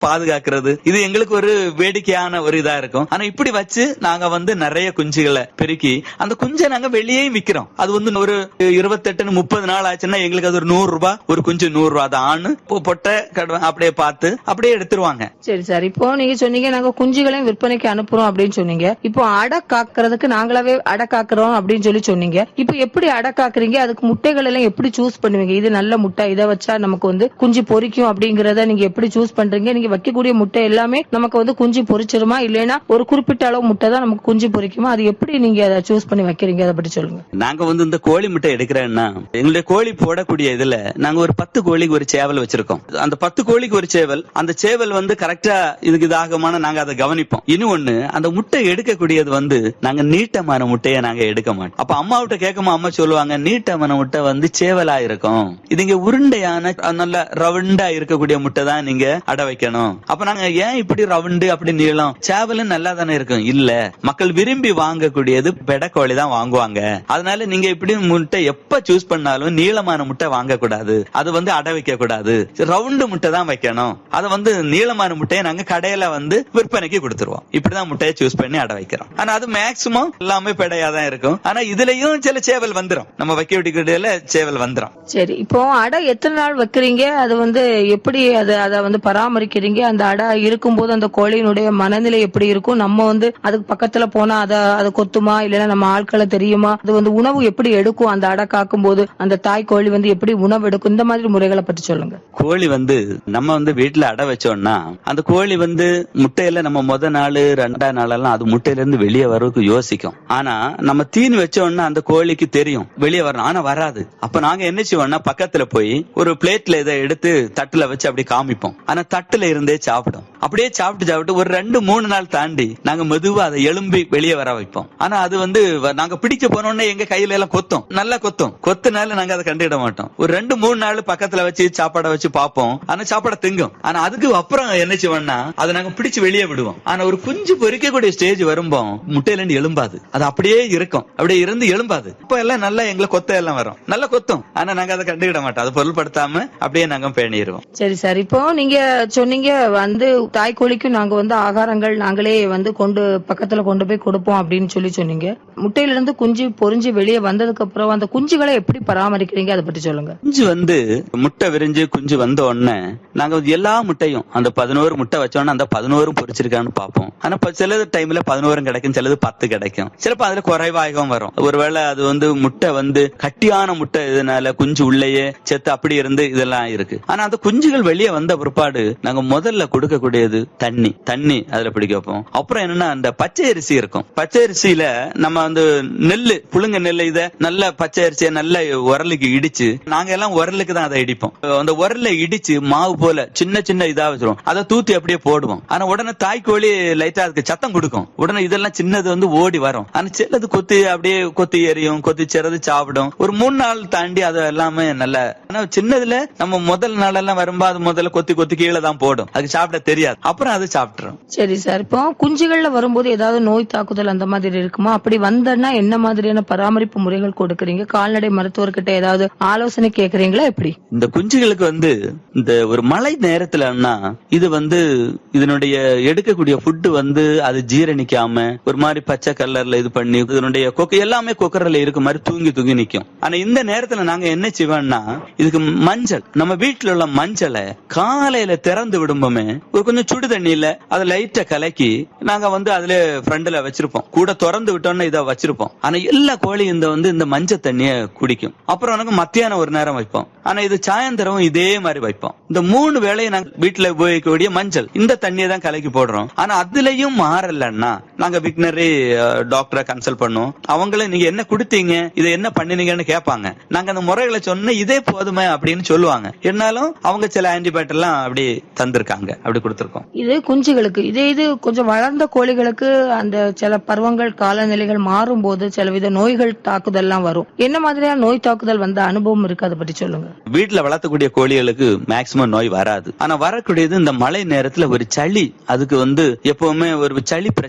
பாதுகாக்கிறது இது எங்களுக்கு ஒரு வேடிக்கையான ஒரு இதா இருக்கும் ஆனா இப்படி வச்சு நாங்க வந்து நிறைய குஞ்சுகளை பெருக்கி அந்த குஞ்சை நாங்க வெளியே விக்கிறோம் அது வந்து ஒரு இருபத்தெட்டு முப்பது நாள் ஆச்சுன்னா எங்களுக்கு அது ஒரு நூறு ரூபாய் ஒரு குஞ்சு நூறு ரூபாய் அது ஆணு பொ- பொட்டை கடை அப்படியே பார்த்து அப்படியே எடுத்துருவாங்க சரி சார் இப்போ நீங்க சொன்னீங்க நாங்க குஞ்சுகளையும் விற்பனைக்கு அனுப்புறோம் அப்படின்னு சொன்னீங்க இப்போ அடை காக்கிறதுக்கு நாங்களாவே அடை காக்குறோம் அப்படின்னு சொல்லி சொன்னீங்க இப்போ எப்படி அடை காக்குறீங்க அதுக்கு முட்டைகள் எல்லாம் எப்படி சூஸ் பண்ணுவீங்க இது நல்ல முட்டை இதை வச்சா நமக்கு வந்து குஞ்சு பொரிக்கும் அப்படிங்கறத நீங்க எப்படி சூஸ் பண்றீங்க நீங்க வைக்கக்கூடிய முட்டை எல்லாமே நமக்கு வந்து குஞ்சு பொரிச்சிருமா இல்லைன்னா ஒரு குறிப்பிட்ட அளவு முட்டை தான் நமக்கு குஞ்சு பொரிக்குமா அது எப்படி நீங்க அதை சூஸ் பண்ணி வைக்கிறீங்க அதை பற்றி சொல்லுங்க நாங்க வந்து இந்த கோழி முட்டை எடுக்கிறேன்னா எங்களுடைய கோழி போடக்கூடிய இதுல நாங்க ஒரு பத்து கோழிக்கு ஒரு சேவல் வச்சிருக்கோம் அந்த பத்து கோழிக்கு ஒரு சேவல் அந்த சேவல் வந்து கரெக்டா இதுக்கு இதாகமான நாங்க அதை கவனிப்போம் இன்னும் ஒண்ணு அந்த முட்டை எடுக்கக்கூடியது வந்து நாங்க நீட்டமான முட்டையை நாங்க எடுக்க மாட்டோம் அப்ப அம்மாவிட்ட கேட்கும்போது அம்மா சொல்லுவாங்க நீட்டமான முட்டை வந்து சேவலா இருக்கும் இது இங்க உருண்டையான அஹ், நல்ல ரவுண்டா இருக்கக்கூடிய முட்டை தான் நீங்க அடை வைக்கணும் அப்ப நாங்க ஏன் இப்படி ரவுண்டு அப்படி நீளம் சேவலும் நல்லா தானே இருக்கும் இல்ல மக்கள் விரும்பி வாங்கக்கூடியது பெடக்கோழி தான் வாங்குவாங்க அதனால நீங்க இப்படி முட்டை எப்ப சூஸ் பண்ணாலும் நீளமான முட்டை வாங்க கூடாது அது வந்து அடை வைக்க கூடாது ரவுண்டு முட்டை தான் வைக்கணும் அதை வந்து நீளமான முட்டையை நாங்க கடையில வந்து விற்பனைக்கு கொடுத்துருவோம் இப்படிதான் முட்டையை சூஸ் பண்ணி அடை வைக்கிறோம் ஆனா அது மேக்சிமம் எல்லாமே பெடையா தான் இருக்கும் ஆனா இதுலயும் சில சேவல் வந்துரும் நம்ம வைக்க வேண்டிய சேவல் வந்துரும் சரி இப்போ அடை எத்தனை நாள் வைக்கிறீங்க அது வந்து எப்படி அதை அதை வந்து பராமரிக்கிறீங்க அந்த அடை இருக்கும்போது அந்த கோழியினுடைய மனநிலை எப்படி இருக்கும் நம்ம வந்து அதுக்கு பக்கத்துல போனா அதை அதை கொத்துமா இல்லைன்னா நம்ம ஆட்களை தெரியுமா அது வந்து உணவு எப்படி எடுக்கும் அந்த அடை காக்கும் போது அந்த தாய் கோழி வந்து எப்படி உணவு எடுக்கும் இந்த மாதிரி முறைகளை பற்றி சொல்லுங்க கோழி வந்து நம்ம வந்து வீட்டுல அடை வச்சோம்னா அந்த கோழி வந்து முட்டையில நம்ம முத நாள் ரெண்டாம் நாளெல்லாம் அது முட்டையில இருந்து வெளியே வரதுக்கு யோசிக்கும் ஆனா நம்ம தீனி வச்சோம்னா அந்த கோழிக்கு தெரியும் வெளியே வரணும் ஆனா வராது அப்ப நாங்க என்ன செய்வோம்னா பக்கத்துல போய் ஒரு பிளேட்ல இதை எடுத்து தட்டுல வச்சு அப்படி காமிப்போம் ஆனா தட்டுல இருந்தே சாப்பிடும் அப்படியே சாப்பிட்டு சாப்பிட்டு ஒரு ரெண்டு மூணு நாள் தாண்டி நாங்க மெதுவா அதை எலும்பி வெளியே வர வைப்போம் ஆனா அது வந்து வ- நாங்க பிடிக்க போனோடனே எங்க கையில எல்லாம் கொத்தும் நல்லா கொத்தும் கொத்துனால நாங்க அதை கண்டுக்கிட மாட்டோம் ஒரு ரெண்டு மூணு நாள் பக்கத்துல வச்சு சாப்பாடை வச்சு பார்ப்போம் ஆனா சாப்பாடை திங்கும் ஆனா அதுக்கு அப்புறம் என்ன செய்வோம்னா அதை நாங்க பிடிச்சு வெளியே விடுவோம் ஆனா ஒரு குஞ்சு பொறிக்கக்கூடிய ஸ்டேஜ் வரும்போ முட்டையில இருந்து எலும்பாது அது அப்படியே இருக்கும் அப்படியே இருந்து எலும்பாது இப்ப எல்லாம் நல்லா எங்களை கொத்த எல்லாம் வரும் நல்லா கொத்தும் ஆனா நாங்க அதை கண்டுக்கிட மாட்டோம் அதை பொருள்படுத்தாம அப்படியே நாங்க பேணிடுவோம் சரி சார் இப்போ நீங்க சொன்னீங்க வந்து தாய் கோழிக்கும் நாங்க வந்து ஆகாரங்கள் நாங்களே வந்து கொண்டு பக்கத்துல கொண்டு போய் கொடுப்போம் அப்படின்னு சொல்லி சொன்னீங்க முட்டையில இருந்து குஞ்சு பொறிஞ்சு வெளியே வந்ததுக்கு அப்புறம் அந்த குஞ்சுகளை எப்படி பராமரிக்கிறீங்க அதை பற்றி சொல்லுங்க குஞ்சு வந்து முட்டை விரிஞ்சு குஞ்சு வந்த உடனே நாங்க வந்து எல்லா முட்டையும் அந்த பதினோரு முட்டை வச்சோன்னா அந்த பதினோரும் பொரிச்சிருக்கான்னு பார்ப்போம் ஆனா இப்ப சில டைம்ல பதினோரும் கிடைக்கும் சிலது பத்து கிடைக்கும் சிலப்ப அதுல குறைவாகவும் வரும் ஒருவேளை அது வந்து முட்டை வந்து கட்டியான முட்டை இதனால குஞ்சு உள்ளேயே செத்து அப்படி இருந்து இதெல்லாம் இருக்கு ஆனா அந்த குஞ்சுகள் வெளியே வந்த பிற்பாடு நாங்க முதல்ல கொடுக்கக்கூடியது தண்ணி தண்ணி அதுல பிடிக்க வைப்போம் அப்புறம் என்னன்னா அந்த பச்சை அரிசி இருக்கும் பச்சை அரிசியில நம்ம வந்து நெல்லு புழுங்க நெல்லு இத நல்ல பச்சை அரிசியை நல்ல உரலுக்கு இடிச்சு நாங்க எல்லாம் உரலுக்கு தான் அதை இடிப்போம் அந்த உரல்ல இடிச்சு மாவு போல சின்ன சின்ன இதா வச்சிருவோம் அதை தூத்தி அப்படியே போடுவோம் ஆனா உடனே தாய்க்கோழி லைட்டா அதுக்கு சத்தம் கொடுக்கும் உடனே இதெல்லாம் சின்னது வந்து ஓடி வரும் ஆனா சின்னது கொத்தி அப்படியே கொத்தி எறியும் கொத்தி சிறது சாப்பிடும் ஒரு மூணு நாள் தாண்டி அது எல்லாமே நல்ல ஆனா சின்னதுல நம்ம முதல் நாள் எல்லாம் வரும்போது அது முதல்ல கொத்தி கொத்தி கீழே தான் போடும் அதுக்கு சாப்பிட தெரியாது அப்புறம் அது சாப்பிட்டுரும் சரி சார் இப்போ குஞ்சுகள்ல வரும்போது ஏதாவது நோய் தாக்குதல் அந்த மாதிரி இருக்குமா அப்படி வந்தன்னா என்ன மாதிரியான பராமரிப்பு முறைகள் கொடுக்கறீங்க கால்நடை மருத்துவர்கிட்ட ஏதாவது ஆலோசனை கேக்குறீங்களா எப்படி இந்த குஞ்சுகளுக்கு வந்து இந்த ஒரு மழை நேரத்துலன்னா இது வந்து இதனுடைய எடுக்கக்கூடிய ஃபுட்டு வந்து அது ஜீரணிக்காம ஒரு மாதிரி பச்சை கலர்ல இது பண்ணி இதனுடைய கொக்கு எல்லாமே கொக்கரில் இருக்க மாதிரி தூங்கி தூங்கி நிக்கும் ஆனா இந்த நேரத்துல நாங்க என்ன செய்வோம்னா இதுக்கு மஞ்சள் நம்ம வீட்டுல உள்ள மஞ்சளை காலையில திறந்து விடும்போமே ஒரு கொஞ்சம் சுடு தண்ணியில அதை லைட்டா கலக்கி நாங்க வந்து அதுல ஃப்ரண்ட்ல வச்சிருப்போம் கூட திறந்து விட்டோம்னா இதை வச்சிருப்போம் ஆனா எல்லா கோழியும் இந்த வந்து இந்த மஞ்சள் தண்ணிய குடிக்கும் அப்புறம் எனக்கு மத்தியானம் ஒரு நேரம் வைப்போம் ஆனா இது சாயந்தரம் இதே மாதிரி வைப்போம் இந்த மூணு வேளையை நாங்க வீட்டுல உபயோகிக்கக்கூடிய மஞ்சள் இந்த தண்ணியை தான் கலக்கி போடுறோம் ஆனா அதுலயும் மாறலன்னா நாங்க விக்னரி டாக்டரை கன்சல்ட் பண்ணுவோம் அவங்கள நீங்க என்ன கொடுத்தீங்க இதை என்ன பண்ணினீங்கன்னு கேட்பாங்க நாங்க அந்த முறைகளை சொன்ன இதே போதுமே அப்படின்னு சொல்லுவாங்க என்னாலும் அவங்க சில ஆன்டிபயோட்டிக் எல்லாம் அப்படி தந்திருக்காங்க அப்படி கொடுத்திருக்கோம் இது குஞ்சுகளுக்கு இதே இது கொஞ்சம் வளர்ந்த கோழிகளுக்கு அந்த சில பருவங்கள் காலநிலைகள் மாறும்போது சில வித நோய்கள் தாக்குதல்லாம் வரும் என்ன மாதிரியான நோய் தாக்குதல் வந்த அனுபவம் இருக்கு அதை பற்றி சொல்லுங்க வீட்டுல வளர்த்தக்கூடிய கோழிகளுக்கு மேக்சிமம் நோய் வராது ஆனா வரக்கூடியது இந்த மழை நேரத்துல ஒரு சளி அதுக்கு வந்து எப்பவுமே ஒரு சளி பிரச்சனை அதுக்கு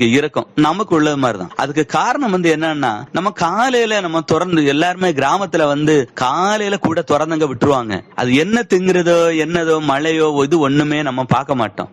இருக்கு இறக்கம் நமக்கு உள்ளது மாதிரிதான் அதுக்கு காரணம் வந்து என்னன்னா நம்ம காலையில நம்ம திறந்து எல்லாருமே கிராமத்துல வந்து காலையில கூட திறந்தங்க விட்டுருவாங்க அது என்ன திங்குறதோ என்னதோ மழையோ இது ஒண்ணுமே நம்ம பார்க்க மாட்டோம்